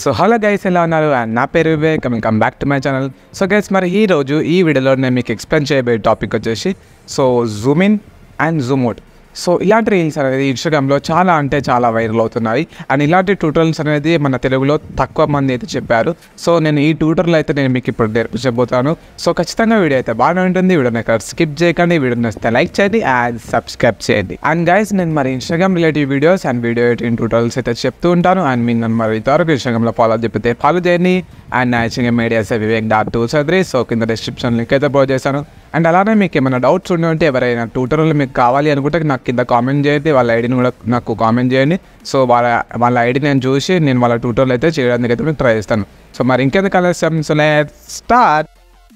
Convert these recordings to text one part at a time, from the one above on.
so hello guys ఎలా ఉన్నారు and నా పేరు Vivek come back to my channel so guys మరి ఈ రోజు ఈ వీడియోలో నేను మీకు ఎక్స్ప్లెయిన్ చేయబోయే టాపిక్ వచ్చేసి so zoom in and zoom out so ఇలాంటి రీల్స్ అనేది ఇన్స్టాగ్రామ్లో చాలా అంటే చాలా వైరల్ అవుతున్నాయి అండ్ ఇలాంటి ట్యూటోరియల్స్ అనేది మన తెలుగులో తక్కువ మంది అయితే చెప్పారు సో నేను ఈ ట్యూటోరియల్ అయితే నేను మీకు ఇప్పుడు నేర్పించబోతాను సో ఖచ్చితంగా వీడియో అయితే బాగానే ఉంటుంది వీడియోని ఇక్కడ స్కిప్ చేయకండి వీడియో నచ్చితే లైక్ చేయండి అండ్ సబ్స్క్రైబ్ చేయండి అండ్ గైస్ నేను మరి Instagram relative videos and video editing tutorials అయితే చెప్తూ ఉంటాను అండ్ మీరు నన్ను మరి ఇంతవరకు ఇన్స్టాగ్రామ్లో ఫాలో చెప్పితే ఫాలో చేయండి అండ్ నా Instagram medias Vivek dot two చదివి సో కింద డిస్క్రిప్షన్ లింక్ అయితే పోస్ట్ చేశాను అండ్ అలానే మీకు ఏమైనా డౌట్స్ ఉండి ఉంటే ఎవరైనా ట్యూటోరియల్ మీకు కావాలి అనుకుంటే నాకు కింద కామెంట్ చేయండి వాళ్ళ ఐడిని కూడా నాకు కామెంట్ చేయండి సో వాళ్ళ వాళ్ళ ఐడి నేను చూసి నేను వాళ్ళ ట్యూటోరియల్ అయితే చేయడానికి అయితే మీకు ట్రై చేస్తాను సో మరి ఇంకెందుకు ఆలస్యం so let start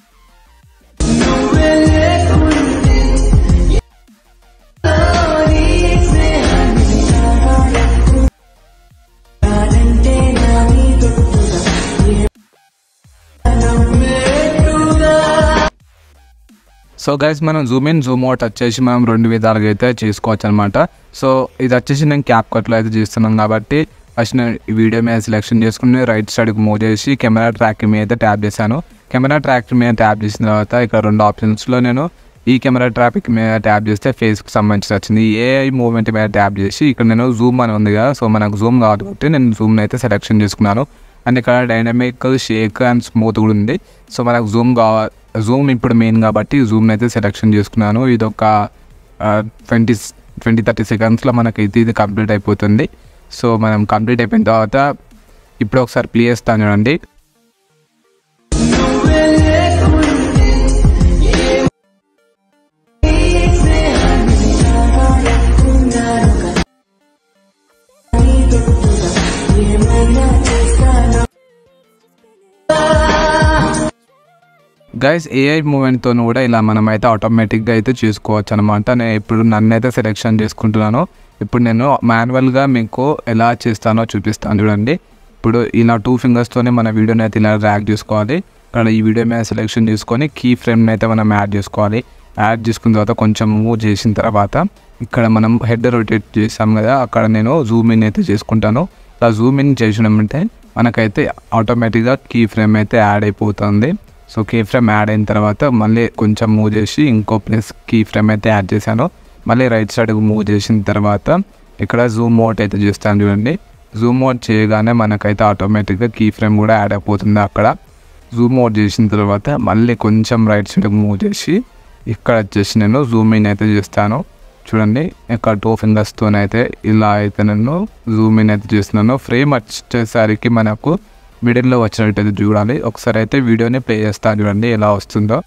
so guys మనం జూమ్ ఇన్ జూమ్ అవుట్ వచ్చేసి మనం రెండు విధాలుగా అయితే చేసుకోవచ్చు అనమాట సో ఇది వచ్చేసి నేను క్యాప్ కట్లో అయితే చేస్తున్నాను కాబట్టి ఫస్ట్ నేను ఈ వీడియో మీద సెలెక్షన్ చేసుకుని రైట్ సైడ్కి మూవ్ చేసి కెమెరా ట్రాక్ మీద అయితే ట్యాప్ చేశాను కెమెరా ట్రాక్ మీద ట్యాప్ చేసిన తర్వాత ఇక్కడ రెండు ఆప్షన్స్లో నేను ఈ కెమెరా ట్రాఫిక్ మీద ట్యాప్ చేస్తే ఫేస్కి సంబంధించి వచ్చింది ఏ మూవ్మెంట్ మీద ట్యాప్ చేసి ఇక్కడ నేను జూమ్ అని ఉంది కదా సో మనకు జూమ్ కావాలి కాబట్టి నేను జూమ్ అయితే సెలెక్షన్ చేసుకున్నాను అండ్ ఇక్కడ డైనమిక్ షేక్ అండ్ స్మూత్ కూడా ఉంది సో మనకు జూమ్ కావాలి జూమ్ ఇప్పుడు మెయిన్ కాబట్టి జూమ్ అయితే సెలెక్షన్ చేసుకున్నాను ఇది ఒక ట్వంటీ ట్వంటీ థర్టీ సెకండ్స్లో మనకి ఇది ఇది కంప్లీట్ అయిపోతుంది సో మనం కంప్లీట్ అయిపోయిన తర్వాత ఇప్పుడు ఒకసారి ప్లే చేస్తాను చూడండి గైస్ ఏఐ మూమెంట్తో కూడా ఇలా మనం అయితే ఆటోమేటిక్గా అయితే చేసుకోవచ్చు అనమాట నేను ఇప్పుడు నన్ను అయితే సెలెక్షన్ చేసుకుంటున్నాను ఇప్పుడు నేను మాన్యువల్గా మీకు ఎలా చేస్తానో చూపిస్తాను చూడండి ఇప్పుడు ఇలా టూ ఫింగర్స్తోనే మన వీడియోని అయితే ఇలా ర్యాక్ చేసుకోవాలి ఇక్కడ ఈ వీడియో మీద సెలెక్షన్ చేసుకొని కీ ఫ్రేమ్ని అయితే మనం యాడ్ చేసుకోవాలి యాడ్ చేసుకున్న తర్వాత కొంచెం మూవ్ చేసిన తర్వాత ఇక్కడ మనం హెడ్ రొటేట్ చేసాం కదా అక్కడ నేను జూమ్ ఇన్ అయితే చేసుకుంటాను అలా జూమ్ ఇన్ చేసినామంటే మనకైతే ఆటోమేటిక్గా కీ ఫ్రేమ్ అయితే యాడ్ అయిపోతుంది సో కీ ఫ్రేమ్ యాడ్ అయిన తర్వాత మళ్ళీ కొంచెం మూవ్ చేసి ఇంకో ప్లేస్ కీ ఫ్రేమ్ అయితే యాడ్ చేశాను మళ్ళీ రైట్ సైడ్కి మూవ్ చేసిన తర్వాత ఇక్కడ జూమ్ అవుట్ అయితే చేస్తాను చూడండి జూమ్ అవుట్ చేయగానే మనకైతే ఆటోమేటిక్గా కీ ఫ్రేమ్ కూడా యాడ్ అయిపోతుంది అక్కడ జూమ్ అవుట్ చేసిన తర్వాత మళ్ళీ కొంచెం రైట్ సైడ్కి మూవ్ చేసి ఇక్కడ వచ్చేసి నేను జూమ్ ఇన్ అయితే చేస్తాను చూడండి ఇక్కడ టూ ఫింగర్స్తో అయితే ఇలా అయితే నేను జూమ్ ఇన్ అయితే చేస్తున్నాను ఫ్రేమ్ వచ్చేసరికి మనకు మిడిల్లో వచ్చినట్టు అయితే చూడాలి ఒకసారి అయితే వీడియోని ప్లే చేస్తాను చూడండి ఎలా వస్తుందో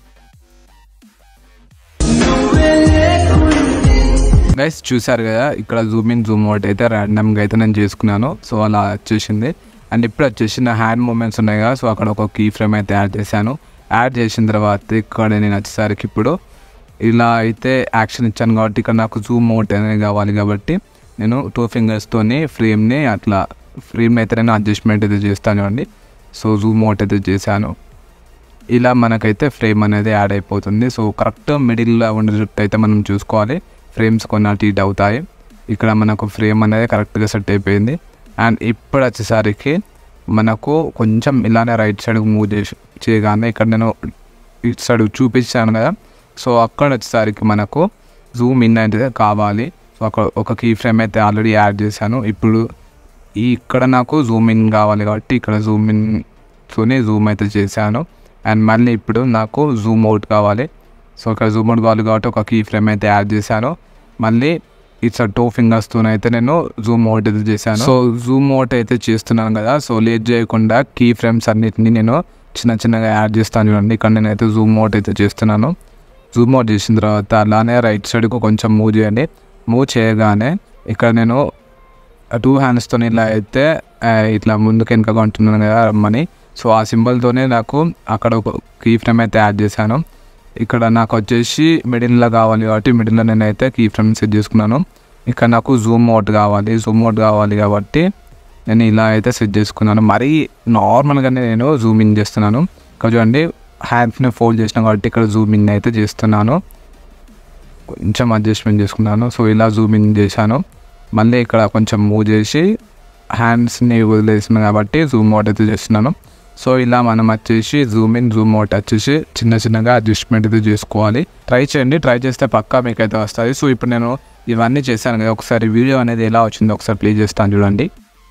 గైస్ చూసారు కదా ఇక్కడ జూమ్ ఇన్ జూమ్ అవుట్ అయితే ర్యాండమ్గా అయితే నేను చేసుకున్నాను సో అలా వచ్చేసింది అండ్ ఇప్పుడు వచ్చేసి నా హ్యాండ్ మూమెంట్స్ ఉన్నాయి కదా సో అక్కడ ఒక కీ ఫ్రేమ్ అయితే యాడ్ చేశాను యాడ్ చేసిన తర్వాత ఇక్కడ నేను వచ్చేసరికి ఇప్పుడు ఇలా అయితే యాక్షన్ ఇచ్చాను కాబట్టి ఇక్కడ నాకు జూమ్ అవుట్ అనేది కావాలి కాబట్టి నేను టూ ఫింగర్స్తోని ఫ్రేమ్ని అట్లా ఫ్రేమ్ అయితే నేను అడ్జస్ట్మెంట్ అయితే చేస్తాను చూడండి సో జూమ్ అవుట్ అయితే చేశాను ఇలా మనకైతే ఫ్రేమ్ అనేది యాడ్ అయిపోతుంది సో కరెక్ట్ మిడిల్లో ఉండేటట్టు అయితే మనం చూసుకోవాలి ఫ్రేమ్స్ కొన్ని అటు ఇటు అవుతాయి ఇక్కడ మనకు ఫ్రేమ్ అనేది కరెక్ట్గా సెట్ అయిపోయింది అండ్ ఇప్పుడు వచ్చేసరికి మనకు కొంచెం ఇలానే రైట్ సైడ్కి మూవ్ చేసి చేయగానే ఇక్కడ నేను ఇటు సైడ్ చూపించాను కదా సో అక్కడ వచ్చేసరికి మనకు జూమ్ ఇన్ అయితే కావాలి సో అక్కడ ఒక కీ ఫ్రేమ్ అయితే ఆల్రెడీ యాడ్ చేశాను ఇప్పుడు ఈ ఇక్కడ నాకు జూమ్ ఇన్ కావాలి కాబట్టి ఇక్కడ జూమ్ ఇన్తోనే జూమ్ అయితే చేశాను అండ్ మళ్ళీ ఇప్పుడు నాకు జూమ్ అవుట్ కావాలి సో ఇక్కడ జూమ్ అవుట్ కావాలి కాబట్టి ఒక కీ ఫ్రేమ్ అయితే యాడ్ చేశాను మళ్ళీ ఇట్స్ టూ ఫింగర్స్తో అయితే నేను జూమ్ అవుట్ అయితే చేశాను సో జూమ్ అవుట్ అయితే చేస్తున్నాను కదా సో లేట్ చేయకుండా కీ ఫ్రేమ్స్ అన్నిటిని నేను చిన్న చిన్నగా యాడ్ చేస్తాను చూడండి ఇక్కడ నేనైతే జూమ్ అవుట్ అయితే చేస్తున్నాను జూమ్ అవుట్ చేసిన తర్వాత అలానే రైట్ సైడ్కు కొంచెం మూవ్ చేయండి మూవ్ చేయగానే ఇక్కడ నేను టూ హ్యాండ్స్తో ఇలా అయితే ఇట్లా ముందుకు వెనకగా ఉంటున్నాను కదా రమ్మని సో ఆ సింబల్తోనే నాకు అక్కడ ఒక కీ ఫ్రేమ్ అయితే యాడ్ చేశాను ఇక్కడ నాకు వచ్చేసి మిడిల్లో కావాలి కాబట్టి మిడిల్లో నేనైతే కీ ఫ్రేమ్ సెట్ చేసుకున్నాను ఇక్కడ నాకు జూమ్ అవుట్ కావాలి జూమ్ అవుట్ కావాలి కాబట్టి నేను ఇలా అయితే సెట్ చేసుకున్నాను మరీ నార్మల్గానే నేను జూమ్ ఇన్ చేస్తున్నాను ఇక్కడ చూడండి హ్యాండ్స్ని ఫోల్డ్ చేసిన కాబట్టి ఇక్కడ జూమ్ ఇన్ అయితే చేస్తున్నాను కొంచెం అడ్జస్ట్మెంట్ చేసుకున్నాను సో ఇలా జూమ్ ఇన్ చేశాను మళ్ళీ ఇక్కడ కొంచెం మూవ్ చేసి హ్యాండ్స్ని వదిలేసిన కాబట్టి జూమ్ అవుట్ అయితే చేస్తున్నాను సో ఇలా మనం వచ్చేసి జూమ్ ఇన్ జూమ్ అవుట్ వచ్చేసి చిన్న చిన్నగా అడ్జస్ట్మెంట్ అయితే చేసుకోవాలి ట్రై చేయండి ట్రై చేస్తే పక్కా మీకు అయితే వస్తుంది సో ఇప్పుడు నేను ఇవన్నీ చేశాను కదా ఒకసారి వీడియో అనేది ఎలా వచ్చిందో ఒకసారి ప్లే చేస్తాను చూడండి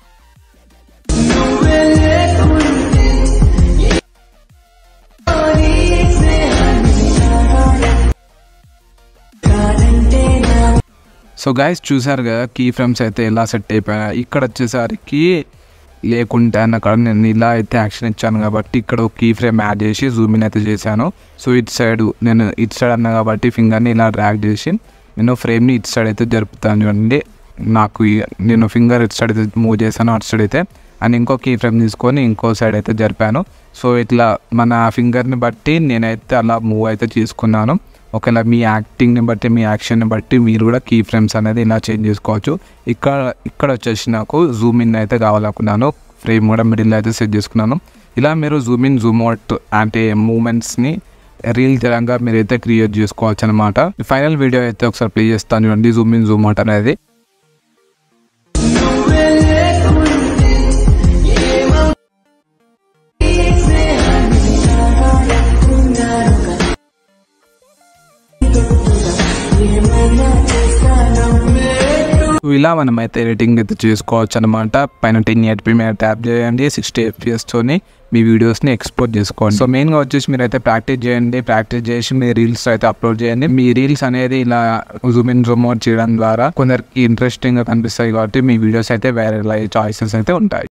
సో గైస్ చూసారు కదా కీ ఫ్రేమ్స్ అయితే ఎలా సెట్ అయిపోయాయి ఇక్కడ వచ్చేసరికి లేకుంటే అన్న కాడ నేను ఇలా అయితే యాక్షన్ ఇచ్చాను కాబట్టి ఇక్కడ ఒక కీ ఫ్రేమ్ యాడ్ చేసి జూమ్ ఇన్ అయితే చేశాను సో ఇటు సైడ్ నేను ఇటు సైడ్ అన్నా కాబట్టి ఫింగర్ని ఇలా డ్రాగ్ చేసి నేను ఫ్రేమ్ని ఇటు సైడ్ అయితే జరుపుతాను చూడండి నాకు ఈ- నేను ఫింగర్ ఇటు సైడ్ అయితే మూవ్ చేశాను అటు సైడ్ అయితే అండ్ ఇంకో కీ ఫ్రేమ్ తీసుకొని ఇంకో సైడ్ అయితే జరిపాను సో ఇట్లా మన ఫింగర్ని బట్టి నేనైతే అలా మూవ్ అయితే చేసుకున్నాను ఒకవేళ మీ యాక్టింగ్ని బట్టి మీ యాక్షన్ని బట్టి మీరు కూడా కీ ఫ్రేమ్స్ అనేది ఇలా చేంజ్ చేసుకోవచ్చు ఇక్కడ ఇక్కడ వచ్చేసి నాకు జూమ్ ఇన్ అయితే కావాలనుకున్నాను ఫ్రేమ్ కూడా మిడిల్ అయితే సెట్ చేసుకున్నాను ఇలా మీరు జూమ్ ఇన్ జూమ్ అవుట్ అంటే మూమెంట్స్ని రీల్ తెలంగా మీరు అయితే క్రియేట్ చేసుకోవచ్చు అనమాట ఫైనల్ వీడియో అయితే ఒకసారి ప్లే చేస్తాను చూడండి జూమ్ ఇన్ జూమ్ అవుట్ అనేది సో ఇలా మనం అయితే ఎడిటింగ్ అయితే చేసుకోవచ్చు అనమాట పైన టెన్ ఎయిట్పీ మీద ట్యాప్ చేయండి సిక్స్టీ ఎఫ్పిఎస్తోని మీ వీడియోస్ని ఎక్స్పోర్ట్ చేసుకోండి సో మెయిన్గా వచ్చేసి మీరు అయితే ప్రాక్టీస్ చేయండి ప్రాక్టీస్ చేసి మీ రీల్స్ అయితే అప్లోడ్ చేయండి మీ రీల్స్ అనేది ఇలా జూమ్ ఇన్ జూమ్ అవుట్ చేయడం ద్వారా కొందరికి ఇంట్రెస్టింగ్గా కనిపిస్తాయి కాబట్టి మీ వీడియోస్ అయితే వైరల్ అయ్యే ఛాయిసెస్ అయితే ఉంటాయి